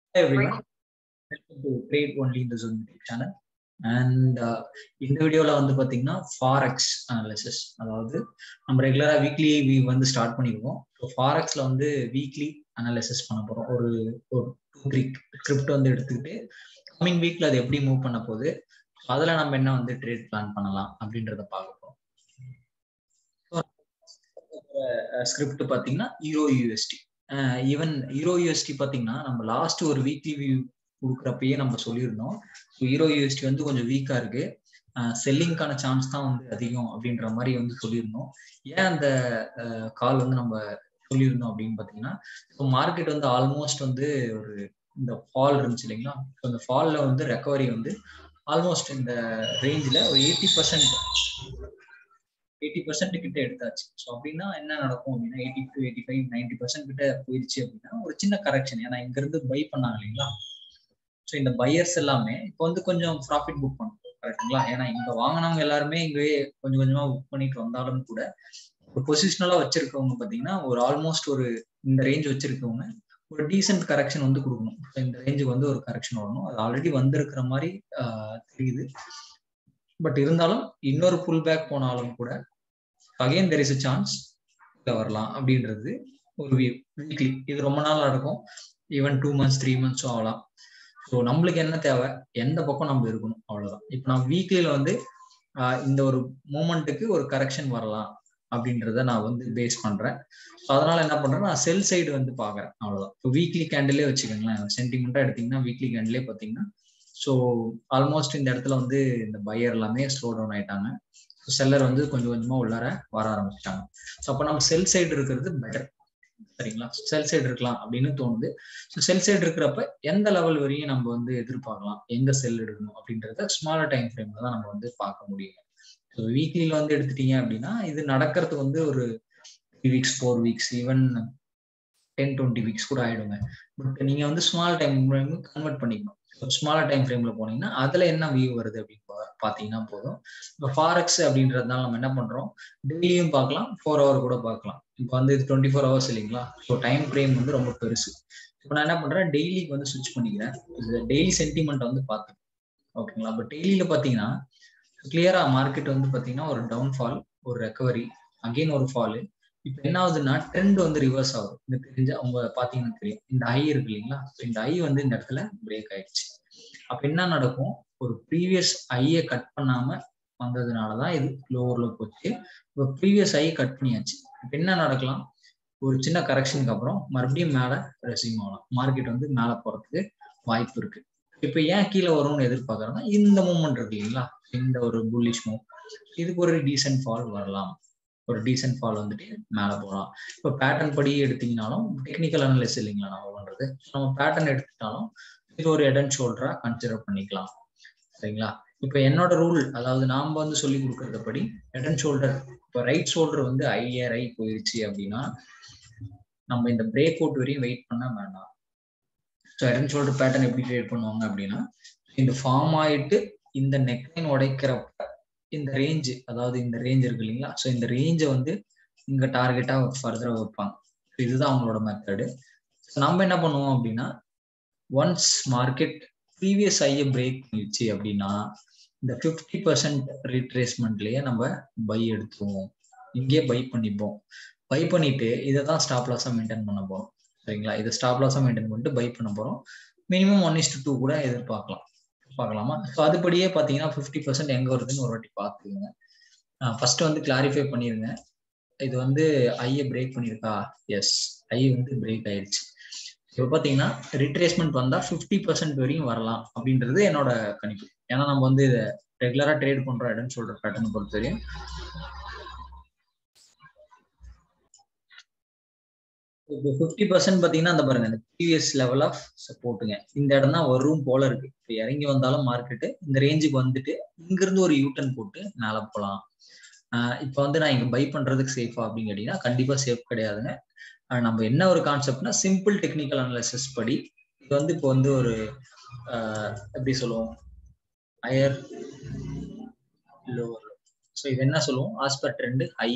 Hi everyone, welcome to Trade Only in the Zoom YouTube channel. And இந்த வீடியோவில் வந்து பார்த்தீங்கன்னா ஃபாரெக்ஸ் அனாலிசிஸ் அதாவது நம்ம ரெகுலராக வீக்லி வி வந்து ஸ்டார்ட் பண்ணியிருக்கோம் ஸோ ஃபாரெக்ஸில் வந்து வீக்லி அனாலிசிஸ் பண்ண போகிறோம் ஒரு ஒரு டூ த்ரீ ஸ்கிரிப்ட் வந்து எடுத்துக்கிட்டு கம்மிங் வீக்கில் அது எப்படி மூவ் பண்ண போகுது அதில் நம்ம என்ன வந்து ட்ரேட் பிளான் பண்ணலாம் அப்படின்றத பார்க்க போகிறோம் ஸ்கிரிப்ட் பார்த்தீங்கன்னா euro USD even euro USD பார்த்தீங்கன்னா நம்ம லாஸ்ட் ஒரு வீக்லி வியூ கொடுக்குறப்பயே நம்ம சொல்லியிருந்தோம் ஸோ ஹீரோ யூஎஸ்டி வந்து கொஞ்சம் வீக்கா இருக்கு செல்லிங்க்கான சான்ஸ் தான் வந்து அதிகம் அப்படின்ற மாதிரி வந்து சொல்லியிருந்தோம் ஏன் அந்த கால் வந்து நம்ம சொல்லியிருந்தோம் அப்படின்னு பார்த்தீங்கன்னா இப்போ மார்க்கெட் வந்து ஆல்மோஸ்ட் வந்து ஒரு இந்த ஃபால் இருந்துச்சு இல்லைங்களா ஸோ அந்த ஃபாலில் வந்து ரெக்கவரி வந்து ஆல்மோஸ்ட் இந்த ரேஞ்சில் ஒரு எயிட்டி பர்சன்ட் எயிட்டி பர்சன்ட் கிட்ட எடுத்தாச்சு ஸோ அப்படின்னா என்ன நடக்கும் அப்படின்னா eighty to eighty five ninety percent கிட்ட போயிடுச்சு அப்படின்னா ஒரு சின்ன கரெக்ஷன் ஏன்னா இங்கிருந்து பை பண்ணாங்க இல்லைங்களா ஸோ இந்த பையர்ஸ் எல்லாமே இப்போ வந்து கொஞ்சம் ப்ராஃபிட் புக் பண்ணும் கரெக்டுங்களா ஏன்னா இங்க வாங்கினவங்க எல்லாருமே இங்கே கொஞ்சம் கொஞ்சமா புக் பண்ணிட்டு வந்தாலும் கூட ஒரு பொசிஷனலா வச்சிருக்கவங்க பாத்தீங்கன்னா ஒரு ஆல்மோஸ்ட் ஒரு இந்த ரேஞ்ச் வச்சிருக்கவங்க ஒரு டீசென்ட் கரெக்ஷன் வந்து கொடுக்கணும் இந்த ரேஞ்சுக்கு வந்து ஒரு கரெக்ஷன் வரணும் அது ஆல்ரெடி வந்திருக்கிற மாதிரி தெரியுது பட் இருந்தாலும் இன்னொரு புல் பேக் போனாலும் கூட again there is a chance வரலாம் அப்படின்றது ஒரு வீக்லி இது ரொம்ப நாள் நடக்கும் ஈவன் டூ மந்த்ஸ் த்ரீ மந்த்ஸும் ஆகலாம் ஸோ நம்மளுக்கு என்ன தேவை எந்த பக்கம் நம்ம இருக்கணும் அவ்வளவுதான் இப்போ நான் வீக்லியில வந்து இந்த ஒரு மூமெண்ட்டுக்கு ஒரு கரெக்ஷன் வரலாம் அப்படின்றத நான் வந்து பேஸ் பண்றேன் ஸோ அதனால என்ன பண்றேன் நான் செல் சைடு வந்து பாக்குறேன் அவ்வளவுதான் இப்போ வீக்லி கேண்டிலே வச்சுக்கோங்களேன் சென்டிமெண்டா எடுத்தீங்கன்னா வீக்லி கேண்டிலே பார்த்தீங்கன்னா ஸோ ஆல்மோஸ்ட் இந்த இடத்துல வந்து இந்த பையர் எல்லாமே ஸ்லோ டவுன் ஆயிட்டாங்க செல்லர் வந்து கொஞ்சம் கொஞ்சமா உள்ளார வர ஆரம்பிச்சிட்டாங்க ஸோ அப்போ நம்ம செல் சைடு இருக்கிறது பெட்டர் சரிங்களா செல் சைடு இருக்கலாம் அப்படின்னு தோணுது ஸோ செல் சைடு இருக்கிறப்ப எந்த லெவல் வரையும் நம்ம வந்து எதிர்பார்க்கலாம் எங்க செல் எடுக்கணும் அப்படின்றத ஸ்மாலர் டைம் ஃப்ரேம்ல தான் நம்ம வந்து பார்க்க முடியும் ஸோ வீக்லியில் வந்து எடுத்துட்டீங்க அப்படின்னா இது நடக்கிறதுக்கு வந்து ஒரு three weeks four weeks even ten twenty weeks கூட ஆயிடுங்க பட் நீங்க வந்து ஸ்மால் டைம் ஃப்ரேம் கன்வெர்ட் பண்ணிக்கணும் ஸ்மாலர் டைம் ஃப்ரேம்ல போனீங்கன்னா அதுல என்ன வியூ வருது அப்படின்னு பாத்தீங்கன்னா போதும் இப்போ ஃபாரெக்ஸ் அப்படின்றதுனால நம்ம என்ன பண்றோம் டெய்லியும் பார்க்கலாம் ஃபோர் ஹவர் கூட பார்க்கலாம் இப்போ வந்து இது டுவெண்ட்டி ஃபோர் ஹவர்ஸ் இல்லைங்களா ஸோ டைம் ஃப்ரேம் வந்து ரொம்ப பெருசு இப்போ நான் என்ன பண்றேன் டெய்லிக்கு வந்து ஸ்விட்ச் பண்ணிக்கிறேன் டெய்லி சென்டிமெண்ட் வந்து பார்த்து ஓகேங்களா பட் டெய்லியில பாத்தீங்கன்னா கிளியரா மார்க்கெட் வந்து பாத்தீங்கன்னா ஒரு டவுன்ஃபால் ஒரு ரெக்கவரி அகெயின் ஒரு ஃபாலு இப்போ என்ன ஆகுதுன்னா ட்ரெண்ட் வந்து ரிவர்ஸ் ஆகுது இந்த தெரிஞ்ச அவங்க பாத்தீங்கன்னா தெரியும் இந்த ஐ இருக்கு இல்லைங்களா இந்த ஐ வந்து இந்த இடத்துல பிரேக் ஆயிடுச்சு அப்ப என்ன நடக்கும் ஒரு ப்ரீவியஸ் ஐயை கட் பண்ணாம வந்ததுனாலதான் இது லோவர்ல போச்சு இப்போ ப்ரீவியஸ் ஐ கட் பண்ணியாச்சு இப்போ என்ன நடக்கலாம் ஒரு சின்ன கரெக்ஷனுக்கு அப்புறம் மறுபடியும் மேல ரெசியூம் ஆகலாம் மார்க்கெட் வந்து மேல போறதுக்கு வாய்ப்பு இருக்கு இப்ப ஏன் கீழே வரும்னு எதிர்பார்க்கறேன்னா இந்த மூமெண்ட் இருக்கு இல்லைங்களா இந்த ஒரு புல்லிஷ் மூவ் இதுக்கு ஒரு டீசென்ட் ஃபால் வரலாம் ஒரு டீசென்ட் ஃபால் வந்துட்டு மேல போகலாம் இப்போ பேட்டர்ன் படி எடுத்தீங்கனாலும் டெக்னிக்கல் அனலைஸ் இல்லைங்களா நம்ம பண்றது நம்ம பேட்டர்ன் எடுத்துட்டாலும் இது ஒரு ஹெட் அண்ட் ஷோல்டரா கன்சிடர் பண்ணிக்கலாம் சரிங்களா இப்போ என்னோட ரூல் அதாவது நாம வந்து சொல்லி கொடுக்கறத படி ஹெட் அண்ட் ஷோல்டர் இப்போ ரைட் ஷோல்டர் வந்து ஐயர் ஐ போயிருச்சு அப்படின்னா நம்ம இந்த பிரேக் அவுட் வரையும் வெயிட் பண்ண வேண்டாம் so head and shoulder pattern எப்படி ட்ரேட் பண்ணுவாங்க அப்படின்னா இந்த ஃபார்ம் ஆயிட்டு இந்த நெக்லைன் உடைக்கிறப்ப இந்த ரேஞ்சு அதாவது இந்த ரேஞ்ச் இருக்கு இல்லைங்களா ஸோ இந்த ரேஞ்சை வந்து இங்க டார்கெட்டா ஃபர்தரா வைப்பாங்க இதுதான் அவங்களோட மெத்தடு நம்ம என்ன பண்ணுவோம் அப்படின்னா ஒன்ஸ் மார்க்கெட் ப்ரீவியஸ் ஐயை பிரேக் பண்ணிடுச்சு அப்படின்னா இந்த ஃபிஃப்டி பர்சன்ட் ரீட்ரேஸ்மெண்ட்லயே நம்ம பை எடுத்துருவோம் இங்கேயே பை பண்ணிப்போம் பை பண்ணிட்டு இதை தான் ஸ்டாப் லாஸா மெயின்டைன் பண்ண போறோம் சரிங்களா இதை ஸ்டாப் லாஸா மெயின்டைன் பண்ணிட்டு பை பண்ண போறோம் மினிமம் ஒன் இஸ்டு டூ கூட எதிர்பார்க்கலாம் பார்க்கலாமா ஸோ அதுபடியே பார்த்தீங்கன்னா ஃபிஃப்டி பர்சன்ட் எங்க வருதுன்னு ஒரு வாட்டி பார்த்துக்கோங்க ஃபர்ஸ்ட் வந்து கிளாரிஃபை பண்ணிருங்க இது வந்து ஐயை பிரேக் பண்ணியிருக்கா எஸ் ஐ வந்து பிரேக் ஆயிடுச்சு இப்போ பார்த்தீங்கன்னா ரிட்ரேஸ்மெண்ட் வந்தால் ஃபிஃப்டி பர்சன்ட் வரையும் வரலாம் அப்படின்றது என்னோட கணிப்பு ஏன்னா நம்ம வந்து இதை ரெகுலராக ட்ரேட் பண்ணுறோம் இடம்னு சொல்ற பேட்டர்ன் பொறுத்த வரையும் இப்போ ஃபிஃப்டி பர்சன்ட் பார்த்தீங்கன்னா அந்த பாருங்க இந்த ப்ரீவியஸ் லெவல் ஆஃப் சப்போர்ட்டுங்க இந்த இடம் தான் வரும் போல இருக்கு இப்போ இறங்கி வந்தாலும் மார்க்கெட்டு இந்த ரேஞ்சுக்கு வந்துட்டு இங்கிருந்து ஒரு யூட்டன் போட்டு மேலே போகலாம் இப்போ வந்து நான் இங்கே பை பண்றதுக்கு சேஃபா அப்படின்னு கேட்டீங்கன்னா கண்டிப்பா சேஃப் கிடையாதுங்க நம்ம என்ன ஒரு கான்செப்ட்னா சிம்பிள் டெக்னிக்கல் அனாலிசிஸ் படி இது வந்து இப்போ வந்து ஒரு எப்படி சொல்லுவோம் ஹையர் லோவர் ஸோ இது என்ன சொல்லுவோம் ஆஸ்பர் ட்ரெண்டு ஹை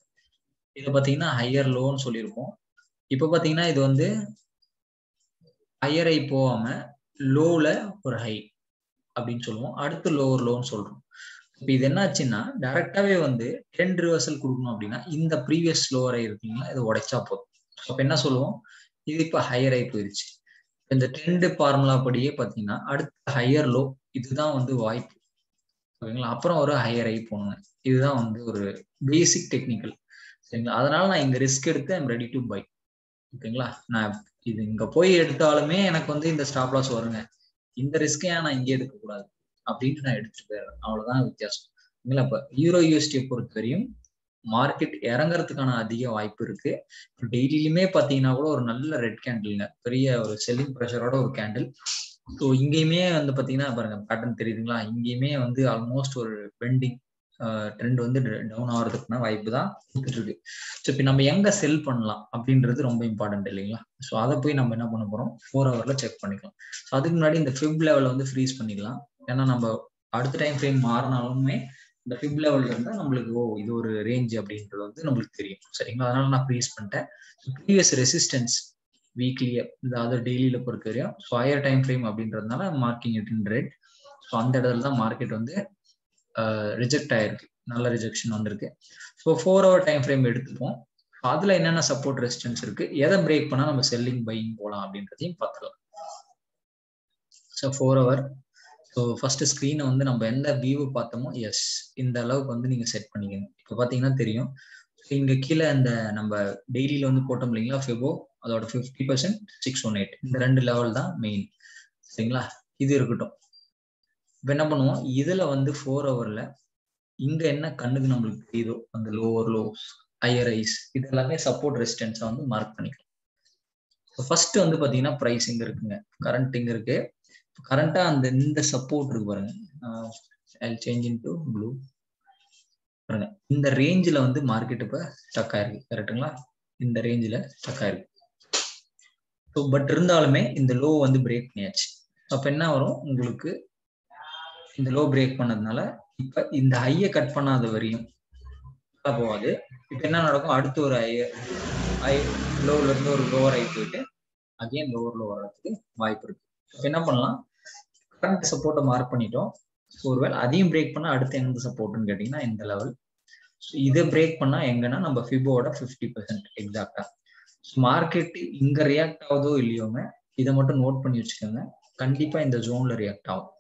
இதை பார்த்தீங்கன்னா ஹையர் லோன்னு சொல்லியிருக்கோம் இப்போ பார்த்தீங்கன்னா இது வந்து ஹையர் ஹை போகாம லோல ஒரு ஹை அப்படின்னு சொல்லுவோம் அடுத்து லோவர் லோன்னு சொல்றோம் இப்போ இது என்னாச்சுன்னா டைரக்டாவே வந்து ட்ரெண்ட் ரிவர்சல் கொடுக்கணும் அப்படின்னா இந்த ப்ரீவியஸ் லோவர் ஹை இருக்குங்களா இதை உடைச்சா போதும் அப்ப என்ன சொல்லுவோம் இது இப்போ ஹையர் ஹை போயிருச்சு இந்த ட்ரெண்ட் ஃபார்முலா படியே பார்த்தீங்கன்னா அடுத்த ஹையர் லோ இதுதான் வந்து வாய்ப்பு ஓகேங்களா அப்புறம் ஒரு ஹையர் ஹை போகணுங்க இதுதான் வந்து ஒரு பேசிக் டெக்னிக்கல் சரிங்களா அதனால நான் இந்த ரிஸ்க் எடுத்து ஐம் ரெடி டு பை ஓகேங்களா நான் இது இங்க போய் எடுத்தாலுமே எனக்கு வந்து இந்த ஸ்டாப் லாஸ் வருங்க இந்த ரிஸ்கே நான் இங்கே எடுக்க கூடாது அப்படின்ட்டு நான் எடுத்துட்டு போயிடுறேன் அவ்வளவுதான் வித்தியாசம் இல்லைங்களா இப்ப யூரோ யூஎஸ்டியை பொறுத்த வரையும் மார்க்கெட் இறங்குறதுக்கான அதிக வாய்ப்பு இருக்கு டெய்லியுமே பாத்தீங்கன்னா கூட ஒரு நல்ல ரெட் கேண்டில்ங்க பெரிய ஒரு செல்லிங் ப்ரெஷரோட ஒரு கேண்டில் ஸோ இங்கேயுமே வந்து பாத்தீங்கன்னா பாருங்க பேட்டர்ன் தெரியுதுங்களா இங்கேயுமே வந்து ஆல்மோஸ்ட் ஒரு பெண்டிங் ட்ரெண்ட் வந்து டவுன் ஆகிறதுக்குனா வாய்ப்பு தான் கொடுத்துட்டு இருக்கு ஸோ இப்போ நம்ம எங்க செல் பண்ணலாம் அப்படின்றது ரொம்ப இம்பார்ட்டன்ட் இல்லைங்களா ஸோ அதை போய் நம்ம என்ன பண்ண போறோம் ஃபோர் ஹவர்ல செக் பண்ணிக்கலாம் ஸோ அதுக்கு முன்னாடி இந்த ஃபிப் லெவலில் வந்து ஃப்ரீஸ் பண்ணிக்கலாம் ஏன்னா நம்ம அடுத்த டைம் ஃப்ரேம் மாறினாலுமே இந்த ஃபிப் லெவல்ல இருந்தா நம்மளுக்கு ஓ இது ஒரு ரேஞ்ச் அப்படின்றது வந்து நம்மளுக்கு தெரியும் சரிங்களா அதனால நான் ஃப்ரீஸ் பண்ணிட்டேன் ப்ரீவியஸ் ரெசிஸ்டன்ஸ் வீக்லி அதாவது டெய்லியில பொறுத்த வரையும் ஸோ ஹையர் டைம் ஃப்ரேம் அப்படின்றதுனால marking it in red so அந்த இடத்துல தான் மார்க்கெட் வந்து ரிஜெக்ட் ஆயிருக்கு நல்ல ரிஜெக்ஷன் வந்திருக்கு so four hour time frame எடுத்துப்போம் அதுல என்னென்ன சப்போர்ட் ரெசிஸ்டன்ஸ் இருக்கு எதை பிரேக் பண்ணா நம்ம செல்லிங் பையிங் போகலாம் அப்படின்றதையும் பார்த்துக்கலாம் so four hour so first ஸ்க்ரீனை வந்து நம்ம எந்த வியூ பார்த்தோமோ எஸ் இந்த அளவுக்கு வந்து நீங்க செட் பண்ணிக்கணும் இப்போ பார்த்தீங்கன்னா தெரியும் இங்க கீழே இந்த நம்ம டெய்லியில வந்து போட்டோம் இல்லைங்களா ஃபெபோ அதோட fifty percent six one eight இந்த ரெண்டு லெவல் தான் மெயின் சரிங்களா இது இருக்கட்டும் இப்போ என்ன பண்ணுவோம் இதுல வந்து ஃபோர் ஹவர்ல இங்க என்ன கண்ணுக்கு நம்மளுக்கு தெரியுதோ அந்த லோவர் லோஸ் ஹையர் ஐஸ் இது எல்லாமே சப்போர்ட் ரெசிஸ்டன்ஸை வந்து மார்க் பண்ணிக்கலாம் ஃபர்ஸ்ட் வந்து பாத்தீங்கன்னா ப்ரைஸ் இங்க இருக்குங்க கரண்ட் இங்க இருக்கு கரண்டா அந்த இந்த சப்போர்ட் இருக்கு பாருங்க சேஞ்ச் இன் டு ப்ளூ பாருங்க இந்த ரேஞ்சில் வந்து மார்க்கெட் இப்ப ஸ்டக் ஆயிருக்கு கரெக்டுங்களா இந்த ரேஞ்சில் ஸ்டக் ஆயிருக்கு ஸோ பட் இருந்தாலுமே இந்த லோ வந்து பிரேக் பண்ணியாச்சு அப்ப என்ன வரும் உங்களுக்கு இந்த லோ பிரேக் பண்ணதுனால இப்ப இந்த ஹையை கட் பண்ணாத வரையும் போகாது இப்ப என்ன நடக்கும் அடுத்து ஒரு ஹை ஹை லோல இருந்து ஒரு லோவர் ஹை போயிட்டு அகைன் லோவர் லோ வர்றதுக்கு வாய்ப்பு இருக்கு இப்ப என்ன பண்ணலாம் கரண்ட் சப்போர்ட்டை மார்க் பண்ணிட்டோம் ஒருவேளை அதையும் பிரேக் பண்ணா அடுத்து எந்த சப்போர்ட்னு கேட்டீங்கன்னா இந்த லெவல் இதை பிரேக் பண்ணா எங்கன்னா நம்ம ஃபிபோட ஃபிஃப்டி பர்சன்ட் எக்ஸாக்டா மார்க்கெட் இங்க ரியாக்ட் ஆகுதோ இல்லையோங்க இதை மட்டும் நோட் பண்ணி வச்சுக்கோங்க கண்டிப்பா இந்த ஜோன்ல ரியாக்ட் ஆகும்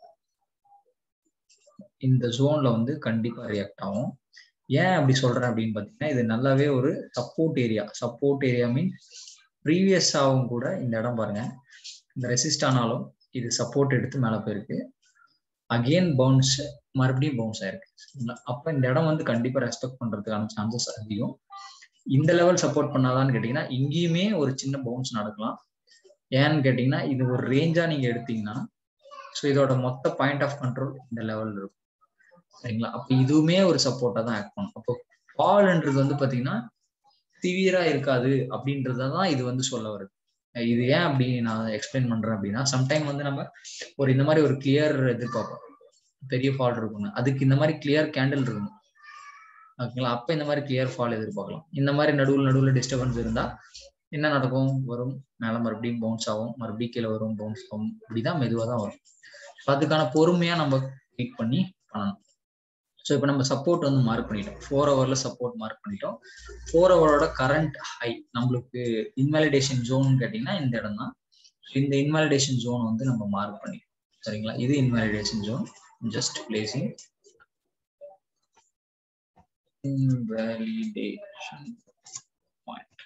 இந்த ஜோன்ல வந்து கண்டிப்பா ரியாக்ட் ஆகும் ஏன் அப்படி சொல்றேன் அப்படின்னு பாத்தீங்கன்னா இது நல்லாவே ஒரு support area support area mean previous ஆகும் கூட இந்த இடம் பாருங்க இந்த ரெசிஸ்ட் ஆனாலும் இது சப்போர்ட் எடுத்து மேல போயிருக்கு அகெயின் பவுன்ஸ் மறுபடியும் பவுன்ஸ் ஆயிருக்கு அப்ப இந்த இடம் வந்து கண்டிப்பா ரெஸ்பெக்ட் பண்றதுக்கான சான்சஸ் அதிகம் இந்த லெவல் சப்போர்ட் பண்ணாதான்னு கேட்டீங்கன்னா இங்கேயுமே ஒரு சின்ன பவுன்ஸ் நடக்கலாம் ஏன்னு கேட்டீங்கன்னா இது ஒரு ரேஞ்சா நீங்க எடுத்தீங்கன்னா ஸோ இதோட மொத்த பாயிண்ட் ஆஃப் கண்ட்ரோல் இந்த லெவல் இருக்கும் சரிங்களா அப்ப இதுவுமே ஒரு சப்போர்ட்டா தான் ஆக்ட் பண்ணும் அப்போ ஃபால்ன்றது வந்து பாத்தீங்கன்னா சிவியரா இருக்காது அப்படின்றதான் இது வந்து சொல்ல வருது இது ஏன் அப்படி நான் எக்ஸ்பிளைன் பண்றேன் அப்படின்னா சம்டைம் வந்து நம்ம ஒரு இந்த மாதிரி ஒரு கிளியர் எதிர்பார்ப்போம் பெரிய ஃபால் இருக்குங்க அதுக்கு இந்த மாதிரி கிளியர் கேண்டில் இருக்கணும் ஓகேங்களா அப்ப இந்த மாதிரி கிளியர் ஃபால் எதிர்பார்க்கலாம் இந்த மாதிரி நடுவில் நடுவில் டிஸ்டர்பன்ஸ் இருந்தா என்ன நடக்கும் வரும் மேல மறுபடியும் பவுன்ஸ் ஆகும் மறுபடியும் கீழே வரும் பவுன்ஸ் ஆகும் இப்படிதான் மெதுவாக தான் வரும் அதுக்கான பொறுமையா நம்ம வெயிட் பண்ணி பண்ணணும் ஸோ இப்போ நம்ம சப்போர்ட் வந்து மார்க் பண்ணிட்டோம் ஃபோர் ஹவர்ல சப்போர்ட் மார்க் பண்ணிட்டோம் ஃபோர் ஹவரோட கரண்ட் ஹை நம்மளுக்கு இன்வாலிடேஷன் ஜோன் கேட்டிங்கன்னா இந்த இடம் தான் இந்த இன்வாலிடேஷன் ஜோன் வந்து நம்ம மார்க் பண்ணிட்டோம் சரிங்களா இது invalidation zone just placing invalidation point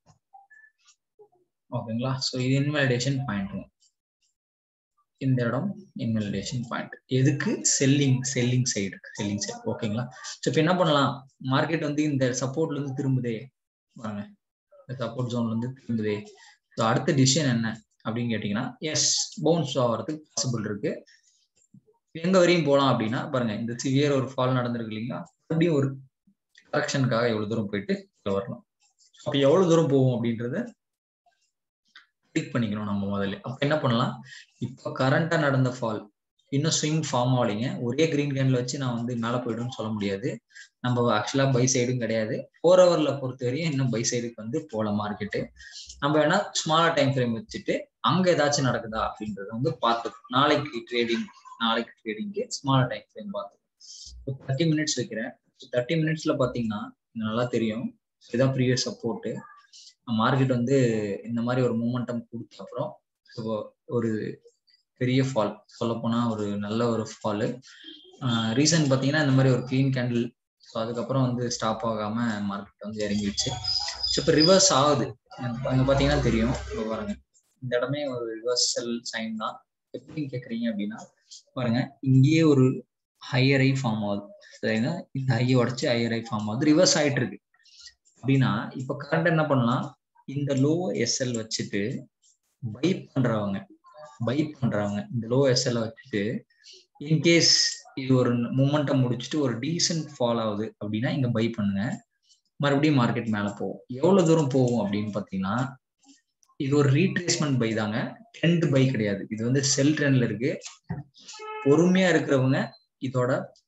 ஓகேங்களா ஸோ இது இன்வாலிடேஷன் பாயிண்ட் இந்த இடம் இன்வெலிடேஷன் பாயிண்ட் எதுக்கு selling selling side selling side ஓகேங்களா ஸோ இப்போ என்ன பண்ணலாம் மார்க்கெட் வந்து இந்த சப்போர்ட்ல இருந்து திரும்புதே வாங்க இந்த சப்போர்ட் ஜோன்ல இருந்து திரும்புதே ஸோ அடுத்த டிசிஷன் என்ன அப்படின்னு கேட்டீங்கன்னா எஸ் பவுன்ஸ் ஆகிறதுக்கு பாசிபிள் இருக்கு எங்க வரையும் போகலாம் அப்படின்னா பாருங்க இந்த சிவியர் ஒரு ஃபால் நடந்திருக்கு இல்லைங்களா அப்படியும் ஒரு கரெக்ஷனுக்காக எவ்வளவு தூரம் போயிட்டு வரலாம் அப்போ எவ்வளவு தூரம் போகும் அப்படின்றத கிளிக் பண்ணிக்கணும் நம்ம முதல்ல அப்ப என்ன பண்ணலாம் இப்ப கரண்டா நடந்த ஃபால் இன்னும் ஸ்விங் ஃபார்ம் ஆகலைங்க ஒரே கிரீன் கேன்ல வச்சு நான் வந்து மேலே போயிடும்னு சொல்ல முடியாது நம்ம ஆக்சுவலா பை சைடும் கிடையாது ஃபோர் ஹவர்ல பொறுத்த வரையும் இன்னும் பை சைடுக்கு வந்து போகல மார்க்கெட்டு நம்ம வேணா ஸ்மாலர் டைம் ஃப்ரேம் வச்சுட்டு அங்க ஏதாச்சும் நடக்குதா அப்படின்றத வந்து பார்த்துக்கணும் நாளைக்கு ட்ரேடிங் நாளைக்கு ட்ரேடிங்க்கு ஸ்மாலர் டைம் ஃப்ரேம் பார்த்துக்கணும் தேர்ட்டி மினிட்ஸ் வைக்கிறேன் தேர்ட்டி மினிட்ஸ்ல பாத்தீங்கன்னா நல்லா தெரியும் இதான் ப்ரீவியஸ் சப்போர்ட்டு மார்க்கெட் வந்து இந்த மாதிரி ஒரு மூமெண்டம் கொடுத்த அப்புறம் ஒரு பெரிய ஃபால் சொல்ல போனா ஒரு நல்ல ஒரு ஃபாலு ரீசன் பார்த்தீங்கன்னா இந்த மாதிரி ஒரு க்ளீன் கேண்டில் ஸோ அதுக்கப்புறம் வந்து ஸ்டாப் ஆகாம மார்க்கெட் வந்து இறங்கிடுச்சு ஸோ இப்போ ரிவர்ஸ் ஆகுது அங்கே பார்த்தீங்கன்னா தெரியும் இப்போ பாருங்க இந்த இடமே ஒரு ரிவர்சல் சைன் தான் எப்படின்னு கேட்குறீங்க அப்படின்னா பாருங்க இங்கேயே ஒரு ஹையர் ஐ ஃபார்ம் ஆகுது சரிங்களா இந்த ஹையை உடச்சு ஹையர் ஐ ஃபார்ம் ஆகுது ரிவர்ஸ் ஆயிட்டு இருக்கு அப்படின்னா இப்போ கரண்ட் என்ன பண்ணலாம் இந்த லோ எஸ்எல் வச்சுட்டு பை பண்றவங்க பை பண்றவங்க இந்த லோ எஸ்எல் வச்சுட்டு இன்கேஸ் இது ஒரு மூமெண்ட்டை முடிச்சுட்டு ஒரு டீசென்ட் ஃபால் ஆகுது அப்படின்னா இங்க பை பண்ணுங்க மறுபடியும் மார்க்கெட் மேல போகும் எவ்வளவு தூரம் போகும் அப்படின்னு பாத்தீங்கன்னா இது ஒரு ரீட்ரேஸ்மெண்ட் பை தாங்க ட்ரெண்ட் பை கிடையாது இது வந்து செல் ட்ரெண்ட்ல இருக்கு பொறுமையா இருக்கிறவங்க இதோட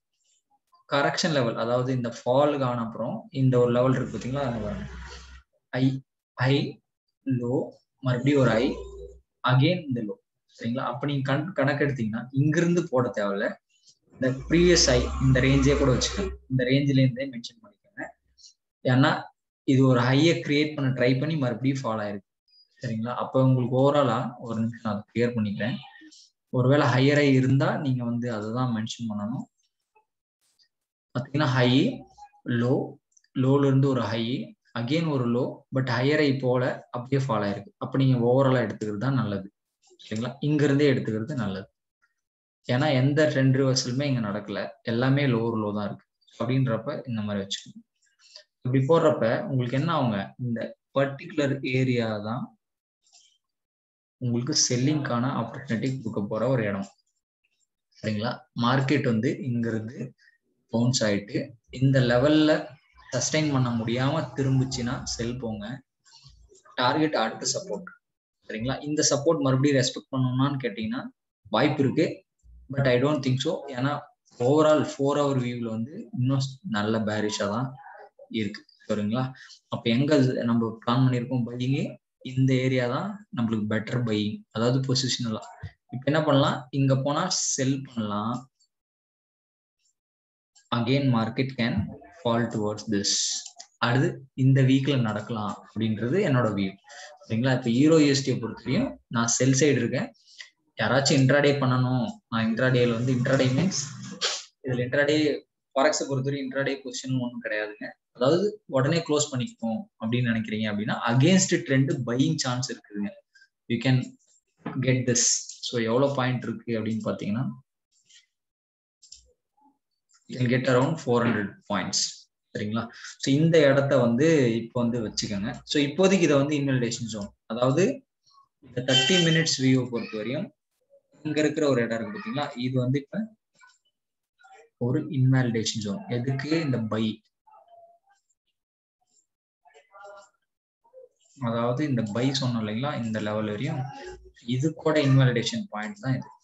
கரெக்ஷன் லெவல் அதாவது இந்த ஃபாலுக்கு ஆன அப்புறம் இந்த ஒரு லெவல் இருக்கு பார்த்தீங்களா அங்க பாருங்க ஐ ஐ லோ மறுபடியும் ஒரு ஐ அகெயின் இந்த லோ சரிங்களா அப்ப நீங்க கண் கணக்கு எடுத்தீங்கன்னா இங்கிருந்து போட தேவையில்ல இந்த ப்ரீவியஸ் ஐ இந்த ரேஞ்சே கூட வச்சுக்கோங்க இந்த ரேஞ்சில இருந்தே மென்ஷன் பண்ணிக்கோங்க ஏன்னா இது ஒரு ஹையை கிரியேட் பண்ண ட்ரை பண்ணி மறுபடியும் ஃபாலோ ஆயிருக்கு சரிங்களா அப்போ உங்களுக்கு ஓவராலா ஒரு நிமிஷம் அதை கிளியர் பண்ணிக்கிறேன் ஒருவேளை ஹையர் ஐ இருந்தா நீங்க வந்து அதை தான் மென்ஷன் பண்ணணும் பார்த்தீங்கன்னா ஹை லோ லோல இருந்து ஒரு ஹை அகெயின் ஒரு லோ பட் ஹையர் ஐ போல அப்படியே ஃபாலோ ஆயிருக்கு அப்போ நீங்க ஓவராலா எடுத்துக்கிறது தான் நல்லது சரிங்களா இங்க இருந்தே எடுத்துக்கிறது நல்லது ஏன்னா எந்த ட்ரெண்ட் ரிவர்சலுமே இங்க நடக்கல எல்லாமே லோவர் லோ தான் இருக்கு அப்படின்றப்ப இந்த மாதிரி வச்சுக்கணும் இப்படி போடுறப்ப உங்களுக்கு என்ன ஆகுங்க இந்த பர்டிகுலர் ஏரியா தான் உங்களுக்கு செல்லிங்கான ஆப்பர்ச்சுனிட்டி கொடுக்க போற ஒரு இடம் சரிங்களா மார்க்கெட் வந்து இங்க இருந்து பவுன்ஸ் ஆயிட்டு இந்த லெவல்ல சஸ்டைன் பண்ண முடியாம திரும்பிச்சுன்னா செல் போங்க டார்கெட் அடுத்த சப்போர்ட் சரிங்களா இந்த சப்போர்ட் மறுபடியும் ரெஸ்பெக்ட் பண்ணணும்னான்னு கேட்டீங்கன்னா வாய்ப்பு இருக்கு but I don't think so ஏன்னா ஓவரால் ஃபோர் ஹவர் வியூவில் வந்து இன்னும் நல்ல பேரிஷாக தான் இருக்கு சரிங்களா அப்போ எங்க நம்ம பிளான் பண்ணியிருக்கோம் பையிங்கு இந்த ஏரியா தான் நம்மளுக்கு பெட்டர் பையிங் அதாவது பொசிஷனலா இப்போ என்ன பண்ணலாம் இங்க போனா செல் பண்ணலாம் again market can fall towards this அடுத்து இந்த வீக்ல நடக்கலாம் அப்படின்றது என்னோட வியூ சரிங்களா இப்போ ஈரோ யூஎஸ்டியை பொறுத்தவரையும் நான் செல் சைடு இருக்கேன் யாராச்சும் இன்ட்ராடே பண்ணணும் நான் இன்ட்ராடேல வந்து இன்ட்ராடே மீன்ஸ் இதுல இன்ட்ராடே ஃபாரெக்ஸை பொறுத்தவரை இன்ட்ராடே பொசிஷன் ஒன்றும் கிடையாதுங்க அதாவது உடனே க்ளோஸ் பண்ணிப்போம் அப்படின்னு நினைக்கிறீங்க அப்படின்னா அகேன்ஸ்ட் ட்ரெண்ட் பையிங் சான்ஸ் இருக்குதுங்க you can get this so எவ்வளோ பாயிண்ட் இருக்கு அப்படின்னு பார்த்தீங்கன்னா can get around four hundred points சரிங்களா ஸோ இந்த இடத்த வந்து இப்போ வந்து வச்சுக்கோங்க ஸோ இப்போதைக்கு இதை வந்து இன்வெலிடேஷன் ஜோன் அதாவது இந்த தேர்ட்டி மினிட்ஸ் வியூ பொறுத்த வரையும் இங்க இருக்கிற ஒரு இடம் இருக்கு பார்த்தீங்களா இது வந்து இப்போ ஒரு இன்வாலிடேஷன் ஜோன் எதுக்கு இந்த பை அதாவது இந்த பை சொன்னோம் இல்லைங்களா இந்த லெவல் வரையும் இது கூட இன்வாலிடேஷன் பாயிண்ட் தான் இது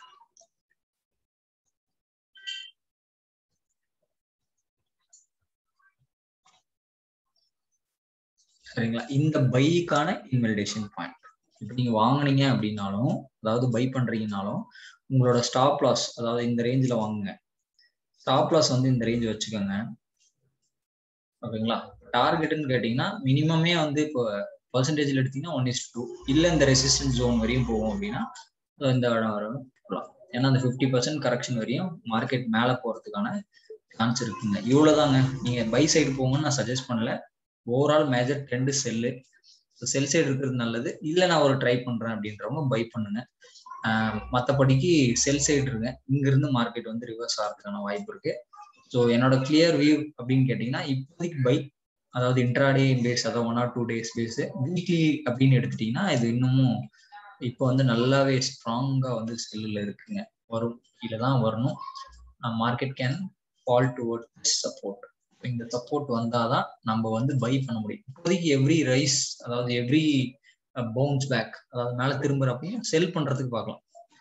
சரிங்களா இந்த பைக்கான இன்வெலிடேஷன் பாயிண்ட் இப்போ நீங்க வாங்குனீங்க அப்படின்னாலும் அதாவது பை பண்றீங்கனாலும் உங்களோட ஸ்டாப் லாஸ் அதாவது இந்த ரேஞ்சில் வாங்குங்க ஸ்டாப் லாஸ் வந்து இந்த ரேஞ்ச் வச்சுக்கோங்க ஓகேங்களா டார்கெட்னு கேட்டிங்கன்னா மினிமமே வந்து இப்போ பர்சன்டேஜில் எடுத்தீங்கன்னா ஒன் இஸ் டூ இல்லை இந்த ரெசிஸ்டன்ஸ் ஜோன் வரையும் போகும் அப்படின்னா இந்த இடம் வரும் போகலாம் ஏன்னா அந்த ஃபிஃப்டி பர்சன்ட் கரெக்ஷன் வரையும் மார்க்கெட் மேலே போகிறதுக்கான சான்ஸ் இருக்குங்க இவ்வளோதாங்க நீங்கள் பை சைடு போங்கன்னு நான் சஜஸ்ட் பண்ணல overall major trend sell sell side இருக்கிறது நல்லது இல்லை நான் ஒரு ட்ரை பண்ணுறேன் அப்படின்றவங்க பை பண்ணுங்க மற்றபடிக்கு செல் சைடு இருங்க இங்கிருந்து மார்க்கெட் வந்து ரிவர்ஸ் ஆகிறதுக்கான வாய்ப்பு இருக்கு ஸோ என்னோட கிளியர் வியூ அப்படின்னு கேட்டிங்கன்னா இப்போதைக்கு பை அதாவது இன்ட்ராடே பேஸ் அதாவது one or two days base weekly அப்படின்னு எடுத்துட்டீங்கன்னா இது இன்னமும் இப்போ வந்து நல்லாவே ஸ்ட்ராங்கா வந்து செல்லில் இருக்குங்க வரும் கீழே தான் வரணும் market can fall toward support இந்த சப்போர்ட் வந்தாதான் நம்ம வந்து பை பண்ண முடியும் இப்போதைக்கு எவ்ரி ரைஸ் அதாவது எவ்ரி பவுன்ஸ் பேக் அதாவது மேல திரும்புறப்பையும் செல் பண்றதுக்கு பார்க்கலாம்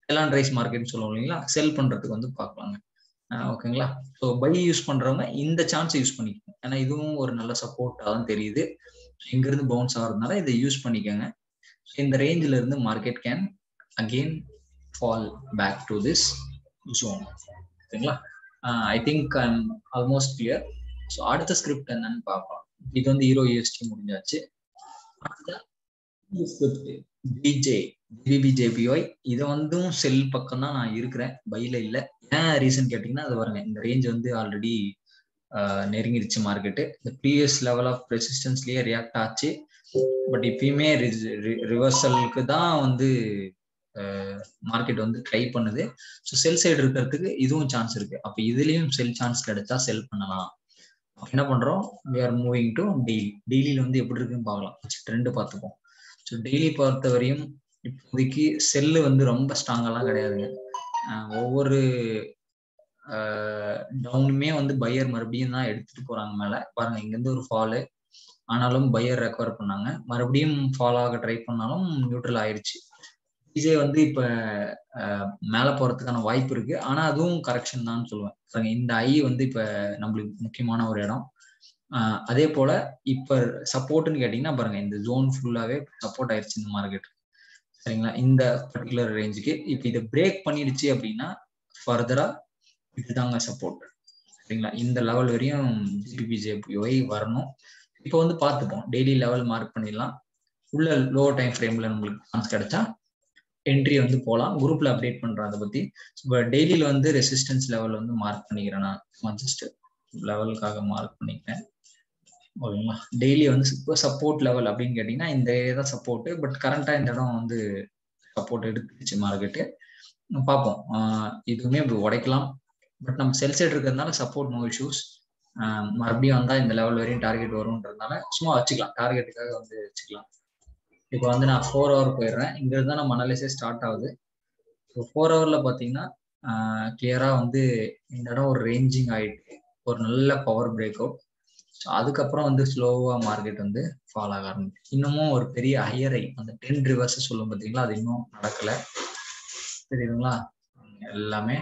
எலான் ரைஸ் மார்க்கெட்னு சொல்லுவோம் இல்லைங்களா செல் பண்றதுக்கு வந்து பார்க்கலாங்க ஓகேங்களா ஸோ பை யூஸ் பண்றவங்க இந்த சான்ஸை யூஸ் பண்ணிக்கோங்க ஏன்னா இதுவும் ஒரு நல்ல சப்போர்ட்டாக தான் தெரியுது இங்கிருந்து பவுன்ஸ் ஆகிறதுனால இதை யூஸ் பண்ணிக்கோங்க இந்த ரேஞ்சில் இருந்து market can again fall back to this zone ஓகேங்களா I think I'm almost clear so அடுத்த ஸ்கிரிப்ட் என்னன்னு பார்க்கலாம் இது வந்து ஹீரோ யூஎஸ்டி முடிஞ்சாச்சு ஸ்கிரிப்ட் பிஜே பிபிஜேபிஒய் இதை வந்தும் செல் பக்கம் தான் நான் இருக்கிறேன் பையில இல்லை ஏன் ரீசன் கேட்டிங்கன்னா அது பாருங்க இந்த ரேஞ்ச் வந்து ஆல்ரெடி நெருங்கிருச்சு மார்க்கெட்டு இந்த ப்ரீவியஸ் லெவல் ஆஃப் ரெசிஸ்டன்ஸ்லயே ரியாக்ட் ஆச்சு பட் இப்பயுமே ரிவர்சலுக்கு தான் வந்து மார்க்கெட் வந்து ட்ரை பண்ணுது ஸோ செல் சைடு இருக்கிறதுக்கு இதுவும் சான்ஸ் இருக்கு அப்போ இதுலயும் செல் சான்ஸ் கிடைச்சா செல் பண்ணலாம் என்ன பண்றோம் we are moving to daily டெய்லியில வந்து எப்படி இருக்குன்னு பார்க்கலாம் ட்ரெண்டு பார்த்துப்போம் ஸோ டெய்லி பொறுத்த வரையும் இப்போதைக்கு செல்லு வந்து ரொம்ப ஸ்ட்ராங்கெல்லாம் கிடையாதுங்க ஒவ்வொரு டவுனுமே வந்து பையர் மறுபடியும் தான் எடுத்துட்டு போறாங்க மேல பாருங்க இங்கேருந்து ஒரு ஃபாலு ஆனாலும் பையர் ரெக்கவர் பண்ணாங்க மறுபடியும் ஃபால் ஆக ட்ரை பண்ணாலும் நியூட்ரல் ஆயிடுச்சு விஜய் வந்து இப்ப மேல போறதுக்கான வாய்ப்பு இருக்கு ஆனா அதுவும் கரெக்ஷன் தான் சொல்லுவேன் இந்த ஐ வந்து இப்ப நம்மளுக்கு முக்கியமான ஒரு இடம் அதே போல இப்ப சப்போர்ட்னு கேட்டீங்கன்னா பாருங்க இந்த ஜோன் ஃபுல்லாவே சப்போர்ட் ஆயிடுச்சு இந்த மார்க்கெட் சரிங்களா இந்த பர்டிகுலர் ரேஞ்சுக்கு இப்ப இதை பிரேக் பண்ணிடுச்சு அப்படின்னா ஃபர்தரா இதுதாங்க சப்போர்ட் சரிங்களா இந்த லெவல் வரையும் ஜிபிபிஜேபிஒய் வரணும் இப்போ வந்து பார்த்துப்போம் டெய்லி லெவல் மார்க் பண்ணிடலாம் உள்ள லோ டைம் ஃப்ரேம்ல நம்மளுக்கு சான்ஸ் கிடைச்சா என்ட்ரி வந்து போகலாம் குரூப்ல அப்டேட் பண்றேன் அதை பத்தி இப்போ டெய்லியில வந்து ரெசிஸ்டன்ஸ் லெவல் வந்து மார்க் பண்ணிக்கிறேன் நான் ஜஸ்ட் லெவலுக்காக மார்க் பண்ணிக்கிறேன் ஓகேங்களா டெய்லி வந்து இப்போ சப்போர்ட் லெவல் அப்படின்னு கேட்டிங்கன்னா இந்த ஏரியா தான் சப்போர்ட் பட் கரண்டா இந்த இடம் வந்து சப்போர்ட் எடுத்துச்சு மார்க்கெட்டு பார்ப்போம் இதுவுமே இப்படி உடைக்கலாம் பட் நம்ம செல் சைடு இருக்கிறதுனால சப்போர்ட் நோ இஷ்யூஸ் மறுபடியும் வந்தா இந்த லெவல் வரையும் டார்கெட் வரும்ன்றதுனால சும்மா வச்சுக்கலாம் டார்கெட்டுக்காக வந்து வச்சுக்கலாம் இப்போ வந்து நான் ஃபோர் ஹவர் போயிடுறேன் இங்க இருந்தா நம்ம அனலைஸே ஸ்டார்ட் ஆகுது ஸோ ஃபோர் ஹவர்ல பாத்தீங்கன்னா கிளியரா வந்து இந்த இடம் ஒரு ரேஞ்சிங் ஆயிட்டு ஒரு நல்ல பவர் பிரேக் அவுட் ஸோ அதுக்கப்புறம் வந்து ஸ்லோவா மார்க்கெட் வந்து ஃபால் ஆக ஆரம்பிச்சு இன்னமும் ஒரு பெரிய ஹையர் ஐ அந்த டென் ரிவர்ஸ் சொல்லும் பார்த்தீங்களா அது இன்னும் நடக்கல தெரியுதுங்களா எல்லாமே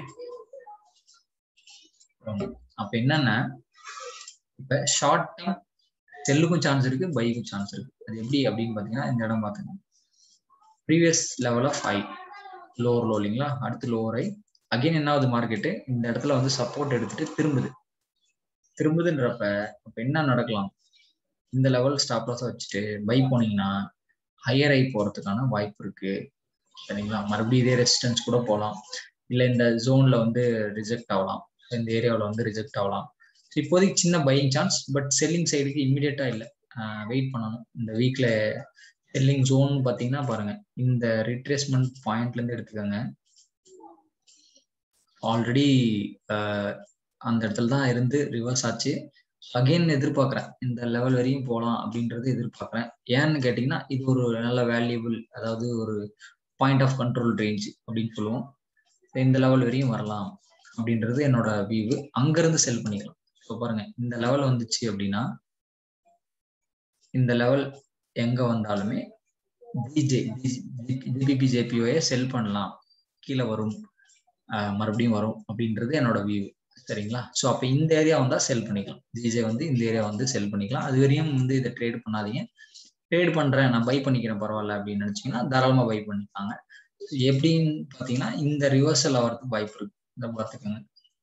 அப்ப என்னன்னா இப்ப ஷார்ட் டேர்ம் செல்லுக்கும் சான்ஸ் இருக்கு பைக்கும் சான்ஸ் இருக்கு அது எப்படி அப்படின்னு பாத்தீங்கன்னா இந்த இடம் பாத்துங்க previous level of high lower low இல்லைங்களா அடுத்து லோவர் ஐ அகைன் என்னாவது மார்க்கெட்டு இந்த இடத்துல வந்து சப்போர்ட் எடுத்துட்டு திரும்புது திரும்புதுன்றப்ப அப்ப என்ன நடக்கலாம் இந்த லெவல் ஸ்டாப் லாஸ் வச்சுட்டு பை போனீங்கன்னா ஹையர் ஐ போறதுக்கான வாய்ப்பு இருக்கு சரிங்களா மறுபடியும் இதே ரெசிஸ்டன்ஸ் கூட போகலாம் இல்லை இந்த ஜோன்ல வந்து ரிஜெக்ட் ஆகலாம் இந்த ஏரியாவில் வந்து ரிஜெக்ட் ஆகலாம் இப்போதைக்கு சின்ன பையிங் சான்ஸ் பட் செல்லிங் சைடுக்கு இம்மிடியட்டா இல்லை வெயிட் பண்ணணும் இந்த வீக்ல செல்லிங் ஜோன் பார்த்தீங்கன்னா பாருங்க இந்த ரிட்ரேஸ்மெண்ட் பாயிண்ட்ல இருந்து எடுத்துக்கோங்க ஆல்ரெடி அந்த இடத்துல தான் இருந்து ரிவர்ஸ் ஆச்சு அகெயின் எதிர்பார்க்குறேன் இந்த லெவல் வரையும் போகலாம் அப்படின்றது எதிர்பார்க்குறேன் ஏன்னு கேட்டிங்கன்னா இது ஒரு நல்ல வேல்யூபிள் அதாவது ஒரு பாயிண்ட் ஆஃப் கண்ட்ரோல் ரேஞ்ச் அப்படின்னு சொல்லுவோம் இந்த லெவல் வரையும் வரலாம் அப்படின்றது என்னோட வியூ அங்கிருந்து செல் பண்ணிக்கலாம் இப்போ பாருங்க இந்த லெவல் வந்துச்சு அப்படின்னா இந்த லெவல் எங்க வந்தாலுமே பிஜே ஜிபிபிஜேபிஓய செல் பண்ணலாம் கீழே வரும் மறுபடியும் வரும் அப்படின்றது என்னோட வியூ சரிங்களா ஸோ அப்போ இந்த ஏரியா வந்தா செல் பண்ணிக்கலாம் ஜிஜே வந்து இந்த ஏரியா வந்து செல் பண்ணிக்கலாம் அது வரையும் வந்து இதை ட்ரேட் பண்ணாதீங்க ட்ரேட் பண்றேன் நான் பை பண்ணிக்கிறேன் பரவாயில்ல அப்படின்னு நினைச்சீங்கன்னா தாராளமா பை பண்ணிக்காங்க எப்படின்னு பாத்தீங்கன்னா இந்த ரிவர்சல் ஆகிறதுக்கு வாய்ப்பு இருக்கு இந்த பார்த்துக்கோங்க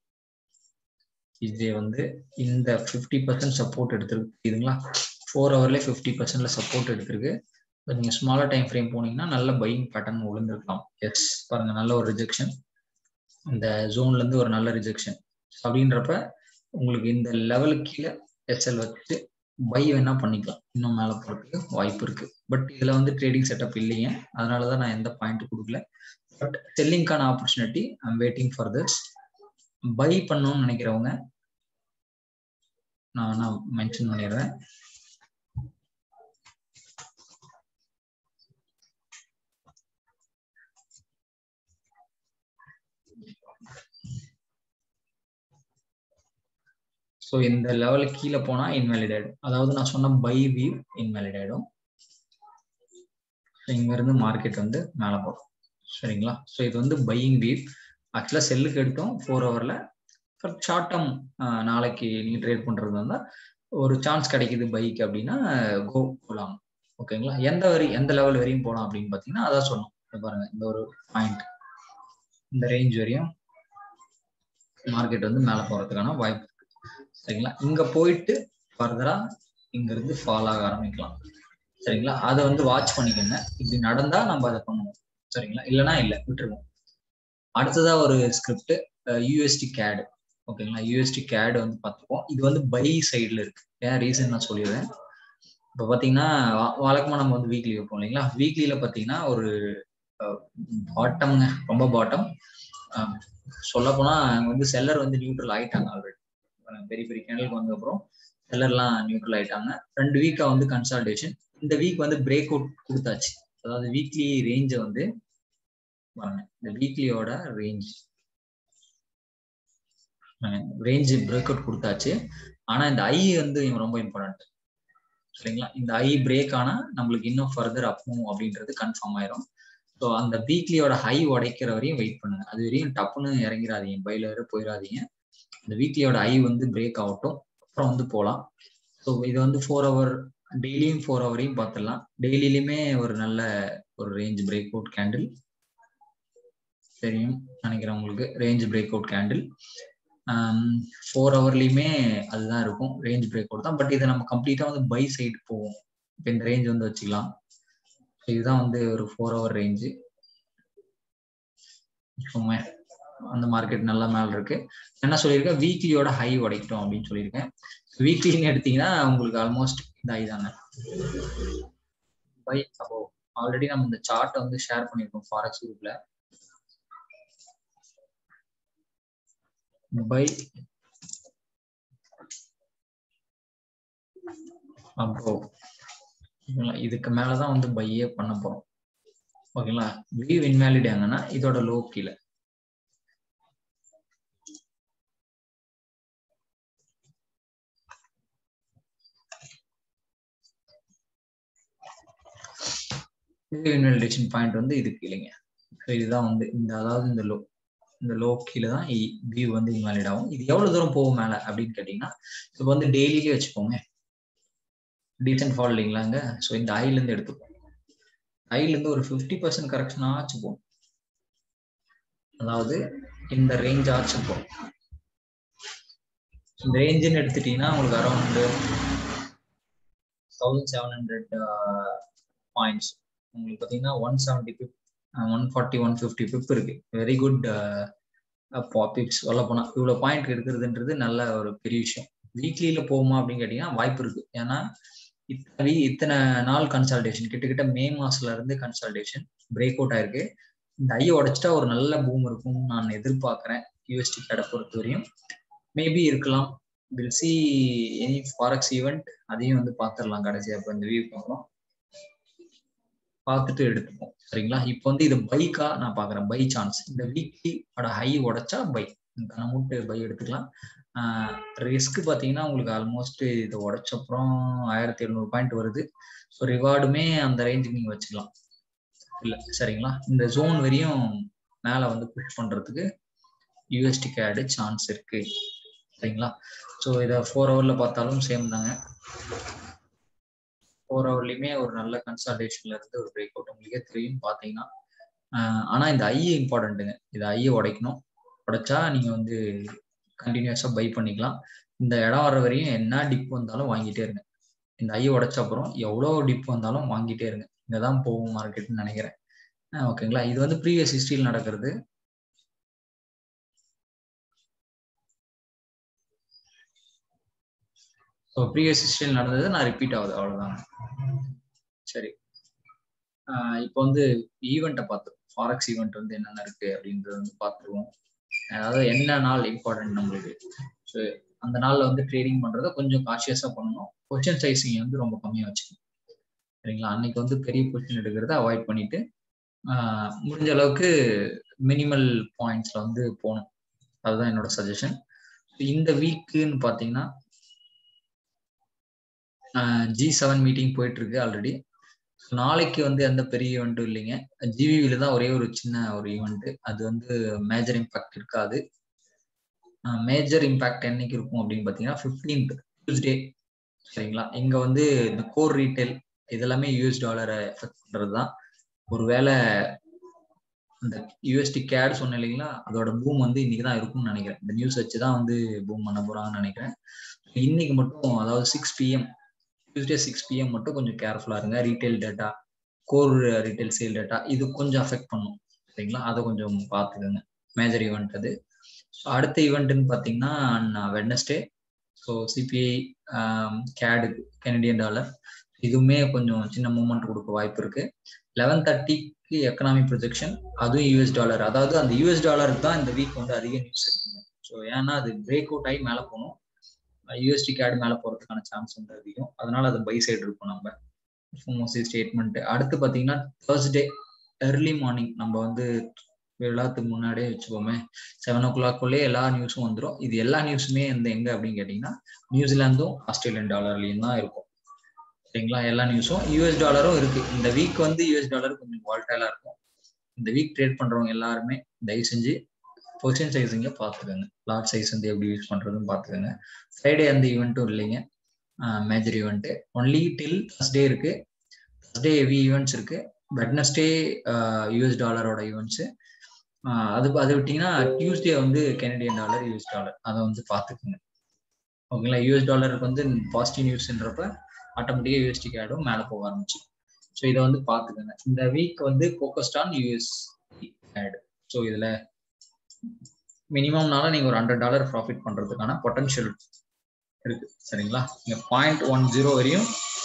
இது வந்து இந்த ஃபிஃப்டி பர்சன்ட் சப்போர்ட் எடுத்திருக்கு இதுங்களா ஃபோர் ஹவர்லேயே ஃபிஃப்டி பர்சன்ட்ல சப்போர்ட் எடுத்திருக்கு நீங்க ஸ்மாலர் டைம் ஃப்ரேம் போனீங்கன்னா நல்ல பையிங் பேட்டர்ன் விழுந்திருக்கலாம் எஸ் பாருங்க நல்ல ஒரு ரிஜெக்ஷன் இந்த ஜோன்ல இருந்து ஒரு நல்ல ரிஜெக்ஷன் அப்படின்றப்ப உங்களுக்கு இந்த லெவலுக்கு கீழே எஸ்எல் வச்சுட்டு பை வேணா பண்ணிக்கலாம் இன்னும் மேலே போறதுக்கு வாய்ப்பு இருக்கு பட் இதுல வந்து ட்ரேடிங் செட்டப் இல்லைங்க அதனாலதான் நான் எந்த பாயிண்ட் கொடுக்கல பட் செல்லிங்கான opportunity I'm waiting for this buy பண்ணணும்னு நினைக்கிறவங்க நான் நான் மென்ஷன் பண்ணிடுறேன் ஸோ இந்த லெவலுக்கு கீழே போனா இன்வேலிட் ஆயிடும் அதாவது நான் சொன்ன பை வியூ இன்வேலிட் ஆயிடும் இங்க இருந்து மார்க்கெட் வந்து மேலே போகும் சரிங்களா ஸோ இது வந்து பையிங் வீவ் ஆக்சுவலாக செல்லுக்கு எடுத்தோம் ஃபோர் ஹவரில் ஃபார் ஷார்ட் டேர்ம் நாளைக்கு நீங்கள் ட்ரேட் பண்ணுறது இருந்தால் ஒரு சான்ஸ் கிடைக்குது பைக் அப்படின்னா கோ போகலாம் ஓகேங்களா எந்த வரி எந்த லெவல் வரையும் போகலாம் அப்படின்னு பார்த்தீங்கன்னா அதான் சொன்னோம் பாருங்க இந்த ஒரு பாயிண்ட் இந்த ரேஞ்ச் வரையும் மார்க்கெட் வந்து மேலே போகிறதுக்கான வாய்ப்பு இருக்கு சரிங்களா இங்கே போயிட்டு ஃபர்தரா இங்க இருந்து ஃபால் ஆக ஆரம்பிக்கலாம் சரிங்களா அதை வந்து வாட்ச் பண்ணிக்கோங்க இப்படி நடந்தா நம்ம அதை பண்ணுவோம் சரிங்களா இல்லைன்னா இல்லை விட்டுருவோம் அடுத்ததா ஒரு ஸ்கிரிப்ட் யூஎஸ்டி கேடு ஓகேங்களா யூஎஸ்டி கேடு வந்து பார்த்துப்போம் இது வந்து பை சைடில் இருக்கு ஏன் ரீசன் நான் சொல்லிடுறேன் இப்போ பார்த்தீங்கன்னா வழக்கமாக நம்ம வந்து வீக்லி வைப்போம் இல்லைங்களா வீக்லியில் பார்த்தீங்கன்னா ஒரு பாட்டம்ங்க ரொம்ப பாட்டம் சொல்ல போனா வந்து செல்லர் வந்து நியூட்ரல் ஆயிட்டாங்க ஆல்ரெடி பெரிய பெரிய கேண்டலுக்கு வந்ததுக்கப்புறம் செல்லர்லாம் நியூட்ரல் ஆயிட்டாங்க ரெண்டு வீக்கா வந்து கன்சல்டேஷன் இந்த வீக் வந்து பிரேக் அவுட் கொடுத்தாச்சு அதாவது வீக்லி ரேஞ்சை வந்து பாருங்க இந்த வீக்லியோட ரேஞ்ச் ரேஞ்சு பிரேக் அவுட் கொடுத்தாச்சு ஆனா இந்த ஐ வந்து ரொம்ப இம்பார்ட்டன்ட் சரிங்களா இந்த ஐ பிரேக் ஆனா நம்மளுக்கு இன்னும் ஃபர்தர் அப்பும் அப்படின்றது கன்ஃபார்ம் ஆயிரும் ஸோ அந்த வீக்லியோட ஹை உடைக்கிற வரையும் வெயிட் பண்ணுங்க அது வரையும் டப்புன்னு இறங்கிடாதீங்க பைல வரை போயிடாதீங்க இந்த வீக்லியோட ஐ வந்து பிரேக் ஆகட்டும் அப்புறம் வந்து போகலாம் ஸோ இது வந்து ஃபோர் ஹவர் டெய்லியும் ஃபோர் ஹவரையும் பார்த்துடலாம் டெய்லியிலுமே ஒரு நல்ல ஒரு ரேஞ்ச் பிரேக் அவுட் கேண்டில் தெரியும் நினைக்கிறேன் உங்களுக்கு range break out candle four ஹவர்லையுமே அதுதான் இருக்கும் ரேஞ்ச் பிரேக் அவுட் தான் பட் இதை நம்ம கம்ப்ளீட்டாக வந்து பை சைடு போவோம் இப்போ இந்த ரேஞ்ச் வந்து வச்சுக்கலாம் இதுதான் வந்து ஒரு ஃபோர் ஹவர் ரேஞ்சு அந்த மார்க்கெட் நல்லா மேல இருக்கு என்ன சொல்லியிருக்கேன் வீக்லியோட ஹை உடைக்கிட்டோம் அப்படின்னு சொல்லியிருக்கேன் வீக்லின்னு எடுத்தீங்கன்னா உங்களுக்கு ஆல்மோஸ்ட் இந்த ஐ தாங்க பை அப்போ ஆல்ரெடி நம்ம இந்த சார்ட்டை வந்து ஷேர் பண்ணியிருக்கோம் ஃபாரெக்ஸ் குரூப்ல பை அப்போ ஓகேங்களா இதுக்கு மேலதான் வந்து பையே பண்ண போறோம் ஓகேங்களா லீவ் இன்வேலிட் ஆங்கன்னா இதோட லோ கீழே இன்வெலிடேஷன் பாயிண்ட் வந்து இதுக்கு இல்லைங்க ஸோ இதுதான் வந்து இந்த அதாவது இந்த லோ இந்த லோ கீழே தான் வியூ வந்து இன்வாலிட் ஆகும் இது எவ்வளவு தூரம் போகும் மேல அப்படின்னு கேட்டீங்கன்னா இப்போ வந்து டெய்லியே வச்சுக்கோங்க டீசன்ட் ஃபால் இல்லைங்களாங்க ஸோ இந்த ஐலேருந்து எடுத்துப்போம் ஐலேருந்து ஒரு ஃபிஃப்டி பர்சன்ட் கரெக்ஷன் ஆச்சு போகும் அதாவது இந்த ரேஞ்ச் ஆச்சு போகும் இந்த ரேஞ்சுன்னு எடுத்துட்டீங்கன்னா உங்களுக்கு around thousand seven hundred points உங்களுக்கு பார்த்தீங்கன்னா one seventy pip one forty one fifty pip இருக்கு வெரி குட் பிப்ஸ் சொல்ல போனா இவ்வளோ பாயிண்ட் எடுக்கிறதுன்றது நல்ல ஒரு பெரிய விஷயம் வீக்லியில போகுமா அப்படின்னு கேட்டீங்கன்னா வாய்ப்பு இருக்கு ஏன்னா இத்தனை இத்தனை நாள் கன்சல்டேஷன் கிட்டத்தட்ட மே மாசத்துல இருந்து கன்சல்டேஷன் பிரேக் அவுட் ஆயிருக்கு இந்த ஐயை உடைச்சிட்டா ஒரு நல்ல பூம் இருக்கும் நான் எதிர்பார்க்கிறேன் யூஎஸ்டி கடை பொறுத்த வரையும் மேபி இருக்கலாம் will see any forex event அதையும் வந்து பார்த்துடலாம் கடைசியா இப்போ இந்த வியூ பார்க்கலாம் பார்த்துட்டு எடுத்துப்போம் சரிங்களா இப்போ வந்து இது பைக்கா நான் பாக்குறேன் பை சான்ஸ் இந்த வீக்லி அட ஹை உடைச்சா பை மூட்டு பை எடுத்துக்கலாம் ரிஸ்க் பார்த்தீங்கன்னா உங்களுக்கு ஆல்மோஸ்ட் இதை உடைச்ச அப்புறம் ஆயிரத்தி எழுநூறு பாயிண்ட் வருது ஸோ ரிவார்டுமே அந்த ரேஞ்சுக்கு நீங்க வச்சுக்கலாம் இல்லை சரிங்களா இந்த ஜோன் வரையும் மேலே வந்து புஷ் பண்றதுக்கு யூஎஸ்டி கேடு சான்ஸ் இருக்கு சரிங்களா ஸோ இதை ஃபோர் ஹவர்ல பார்த்தாலும் சேம் தாங்க ஃபோர் ஹவர்லயுமே ஒரு நல்ல கன்சல்டேஷன்ல இருந்து ஒரு பிரேக் அவுட் உங்களுக்கே தெரியும் பாத்தீங்கன்னா ஆனா இந்த ஐ இம்பார்ட்டன்ட்டுங்க இது ஐயை உடைக்கணும் உடைச்சா நீங்க வந்து கண்டினியூஸா பை பண்ணிக்கலாம் இந்த இடம் வர வரையும் என்ன டிப் வந்தாலும் வாங்கிட்டே இருங்க இந்த ஐயை உடைச்ச அப்புறம் எவ்வளோ டிப் வந்தாலும் வாங்கிட்டே இருங்க இங்கதான் போகும் மார்க்கெட்னு நினைக்கிறேன் ஓகேங்களா இது வந்து ப்ரீவியஸ் ஹிஸ்டரியில் நடக்கிறது ஸோ ப்ரீவியஸ் ஹிஸ்டரியில் நடந்தது நான் ரிப்பீட் ஆகுது அவ்வளோதாங்க சரி இப்போ வந்து ஈவெண்ட்டை பார்த்து ஃபாரெக்ஸ் ஈவெண்ட் வந்து என்னென்ன இருக்கு அப்படின்றது வந்து பார்த்துருவோம் அதாவது என்ன நாள் இம்பார்ட்டன்ட் நம்மளுக்கு ஸோ அந்த நாளில் வந்து ட்ரேடிங் பண்ணுறத கொஞ்சம் காஷியஸாக பண்ணணும் கொஷின் சைஸிங் வந்து ரொம்ப கம்மியாக வச்சுக்கணும் சரிங்களா அன்னைக்கு வந்து பெரிய கொஷின் எடுக்கிறத அவாய்ட் பண்ணிட்டு முடிஞ்ச அளவுக்கு மினிமல் பாயிண்ட்ஸ்ல வந்து போகணும் அதுதான் என்னோட சஜஷன் இந்த வீக்குன்னு பார்த்தீங்கன்னா ஜி செவன் மீட்டிங் போயிட்டு இருக்கு ஆல்ரெடி ஸோ நாளைக்கு வந்து எந்த பெரிய ஈவெண்ட்டும் இல்லைங்க ஜிவிவில தான் ஒரே ஒரு சின்ன ஒரு ஈவெண்ட் அது வந்து மேஜர் இம்பாக்ட் இருக்காது மேஜர் இம்பாக்ட் என்னைக்கு இருக்கும் அப்படின்னு பார்த்தீங்கன்னா ஃபிஃப்டீன்த் டியூஸ்டே சரிங்களா இங்க வந்து இந்த கோர் ரீட்டைல் இதெல்லாமே யூஎஸ் டாலரை எஃபெக்ட் பண்றது தான் ஒருவேளை இந்த யூஎஸ்டி கேட் சொன்ன இல்லைங்களா அதோட பூம் வந்து இன்னைக்கு தான் இருக்கும்னு நினைக்கிறேன் இந்த நியூஸ் வச்சு தான் வந்து பூம் பண்ண போறாங்கன்னு நினைக்கிறேன் இன்னைக்கு மட்டும் அதாவது six PM Tuesday six PM மட்டும் கொஞ்சம் கேர்ஃபுல்லா இருங்க retail data core retail sale data இது கொஞ்சம் அஃபெக்ட் பண்ணும் சரிங்களா அதை கொஞ்சம் பார்த்துக்கோங்க மேஜர் ஈவெண்ட் அது அடுத்த ஈவெண்ட்னு பார்த்தீங்கன்னா வெட்னஸ்டே ஸோ சிபிஐ கேடு கெனடியன் டாலர் இதுவுமே கொஞ்சம் சின்ன மூமெண்ட் கொடுக்க வாய்ப்பு இருக்கு லெவன் தேர்ட்டிக்கு எக்கனாமிக் ப்ரொஜெக்ஷன் அதுவும் யூஎஸ் டாலர் அதாவது அந்த யூஎஸ் டாலருக்கு தான் இந்த வீக் வந்து அதிக நியூஸ் இருக்குங்க ஸோ ஏன்னா அது பிரேக் அவுட் ஆகி மேலே போகணும் யூஎஸ்டி கேடு மேலே போகிறதுக்கான சான்ஸ் வந்து அதிகம் அதனால அது பை சைடு இருக்கும் நம்ம ஃபோமோசி ஸ்டேட்மெண்ட் அடுத்து பார்த்தீங்கன்னா தேர்ஸ்டே எர்லி மார்னிங் நம்ம வந்து விழாத்துக்கு முன்னாடியே வச்சுக்கோமே செவன் ஓ கிளாக்குள்ளே எல்லா நியூஸும் வந்துடும் இது எல்லா நியூஸுமே இந்த எங்க அப்படின்னு கேட்டிங்கன்னா நியூசிலாந்தும் ஆஸ்திரேலியன் டாலர்லையும் தான் இருக்கும் சரிங்களா எல்லா நியூஸும் யூஎஸ் டாலரும் இருக்கு இந்த வீக் வந்து யூஎஸ் டாலர் கொஞ்சம் வால்டைலா இருக்கும் இந்த வீக் ட்ரேட் பண்றவங்க எல்லாருமே தயவு செஞ்சு பொசிஷன் சைஸிங்க பார்த்துக்கோங்க லார்ஜ் சைஸ் வந்து எப்படி யூஸ் பண்றதுன்னு பார்த்துக்கோங்க ஃப்ரைடே அந்த ஈவெண்ட்டும் இல்லைங்க major event only till Thursday இருக்கு தர்ஸ்டே ஹெவி ஈவெண்ட்ஸ் இருக்கு வெட்னஸ்டே யூஎஸ் டாலரோட ஈவெண்ட்ஸு அது அதை விட்டீங்கன்னா டியூஸ்டே வந்து கெனடியன் டாலர் யூஎஸ் டாலர் அதை வந்து பார்த்துக்குங்க ஓகேங்களா யூஎஸ் டாலருக்கு வந்து பாசிட்டிவ் நியூஸ்ன்றப்ப ஆட்டோமேட்டிக்காக யூஎஸ்டி கேடும் மேலே போக ஆரம்பிச்சு ஸோ இதை வந்து பார்த்துக்கோங்க இந்த வீக் வந்து focused on US add so இதில் மினிமம்னால நீங்கள் ஒரு ஹண்ட்ரட் டாலர் ப்ராஃபிட் பண்ணுறதுக்கான பொட்டன்ஷியல் இருக்கு சரிங்களா நீங்கள் பாயிண்ட் ஒன் ஜீரோ வரையும்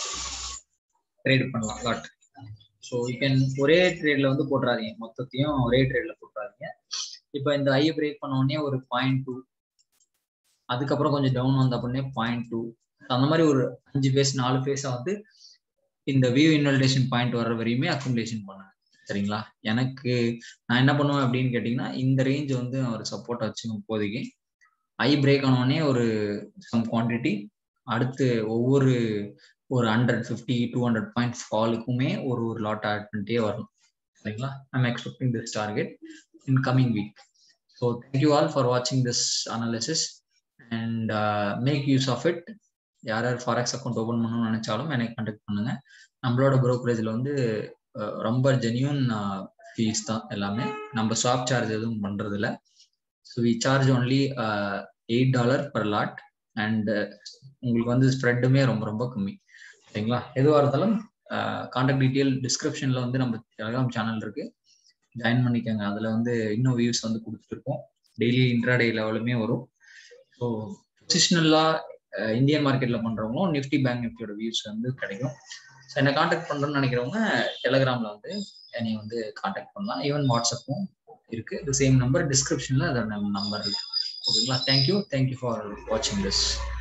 ட்ரேட் பண்ணலாம் லாட் ஸோ யூ கேன் ஒரே ட்ரேட்ல வந்து போட்டுறாதீங்க மொத்தத்தையும் ஒரே ட்ரேட்ல போட்டுறாதீங்க இப்போ இந்த ஐ பிரேக் பண்ண உடனே ஒரு பாயிண்ட் டூ அதுக்கப்புறம் கொஞ்சம் டவுன் வந்த உடனே பாயிண்ட் டூ அந்த மாதிரி ஒரு அஞ்சு பேஸ் நாலு பேஸை வந்து இந்த வியூ இன்வெல்டேஷன் பாயிண்ட் வர்ற வரையுமே அக்குமுலேஷன் பண்ணேன் சரிங்களா எனக்கு நான் என்ன பண்ணுவேன் அப்படின்னு கேட்டிங்கன்னா இந்த ரேஞ்ச் வந்து ஒரு சப்போர்ட் வச்சு இப்போதைக்கு ஐ பிரேக் ஆனோடனே ஒரு சம் குவான்டிட்டி அடுத்து ஒவ்வொரு ஒரு hundred fifty two hundred point ஃபாலுக்குமே ஒரு ஒரு லாட் ஆட் பண்ணிட்டே வரணும் சரிங்களா I'm expecting this target in coming week so thank you all for வாட்சிங் this analysis and make use of it யார் யார் ஃபாரெக்ஸ் அக்கௌண்ட் ஓப்பன் பண்ணணும்னு நினைச்சாலும் எனக்கு கான்டாக்ட் பண்ணுங்க நம்மளோட ப்ரோக்கரேஜில் வந்து ரொம்ப ஜென்யூன் ஃபீஸ் தான் எல்லாமே நம்ம ஷாப் சார்ஜ் எதுவும் பண்றது இல்லை so we charge only eight dollar per lot and உங்களுக்கு வந்து ஸ்ப்ரெட்டுமே ரொம்ப ரொம்ப கம்மி சரிங்களா எதுவாக இருந்தாலும் கான்டாக்ட் டீட்டெயில் டிஸ்கிரிப்ஷனில் வந்து நம்ம டெலிகிராம் சேனல் இருக்கு ஜாயின் பண்ணிக்கோங்க அதில் வந்து இன்னும் வியூஸ் வந்து கொடுத்துருக்கோம் டெய்லி இன்ட்ராடே லெவலுமே வரும் ஸோ பொசிஷனலாக இந்தியன் மார்க்கெட்டில் பண்ணுறவங்களும் நிஃப்டி பேங்க் நிஃப்டியோட வியூஸ் வந்து கிடைக்கும் ஸோ என்னை காண்டாக்ட் பண்ணுறோன்னு நினைக்கிறவங்க டெலகிராமில் வந்து என்னை வந்து காண்டாக்ட் பண்ணலாம் ஈவன் வாட்ஸ்அப்பும் இருக்கு த சேம் நம்பர் டிஸ்கிரிப்ஷனில் அதோட நம்பர் இருக்கு ஓகேங்களா தேங்க்யூ தேங்க்யூ ஃபார் வாட்சிங் திஸ்